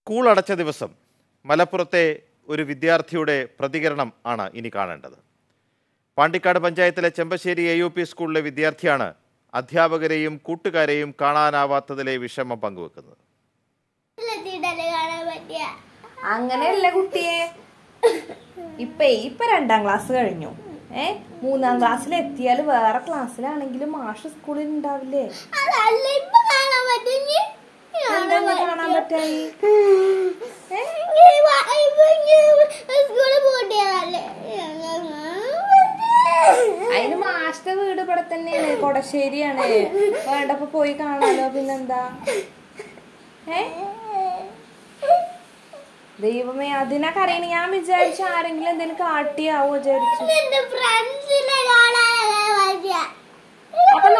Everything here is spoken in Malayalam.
സ്കൂൾ അടച്ച ദിവസം മലപ്പുറത്തെ ഒരു വിദ്യാർത്ഥിയുടെ പ്രതികരണം ആണ് ഇനി കാണേണ്ടത് പാണ്ടിക്കാട് പഞ്ചായത്തിലെ ചെമ്പശ്ശേരി എ യു പി സ്കൂളിലെ വിദ്യാർത്ഥിയാണ് അധ്യാപകരെയും കൂട്ടുകാരെയും കാണാനാവാത്തതിലെ വിഷമം പങ്കുവെക്കുന്നത് എത്തിയിട്ടല്ലേ കാണാൻ പറ്റിയ അങ്ങനെയല്ല കുട്ടിയെ ഇപ്പൊ ഇപ്പൊ രണ്ടാം ക്ലാസ് കഴിഞ്ഞു ഏ മൂന്നാം ക്ലാസ്സിൽ എത്തിയാൽ വേറെ ക്ലാസ്സിലാണെങ്കിലും മാഷ് സ്കൂളിൽ ഉണ്ടാവില്ലേ അതല്ല ഇപ്പൊ കാണാൻ പറ്റുഞ്ഞി എന്താ കാണാൻ പറ്റായി സ്കൂളിൽ പോട്ടിയതല്ലേ അതിന് മാഷ്ട വീട് ഇവിടെ തന്നെയാണ് കൊടശ്ശേരിയാണ് വേണ്ടപ്പോ പോയി കാണാലോ പിന്നെന്താ ഏ ദൈവമേ അതിനൊക്കെ അറിയണ ഞാൻ വിചാരിച്ചു ആരെങ്കിലും എന്തെങ്കിലും കാട്ടിയാവോ വിചാരിച്ചു എന്റെ ഫ്രണ്ട്സിനെ കാണാൻ പറ്റിയ അപ്പൊ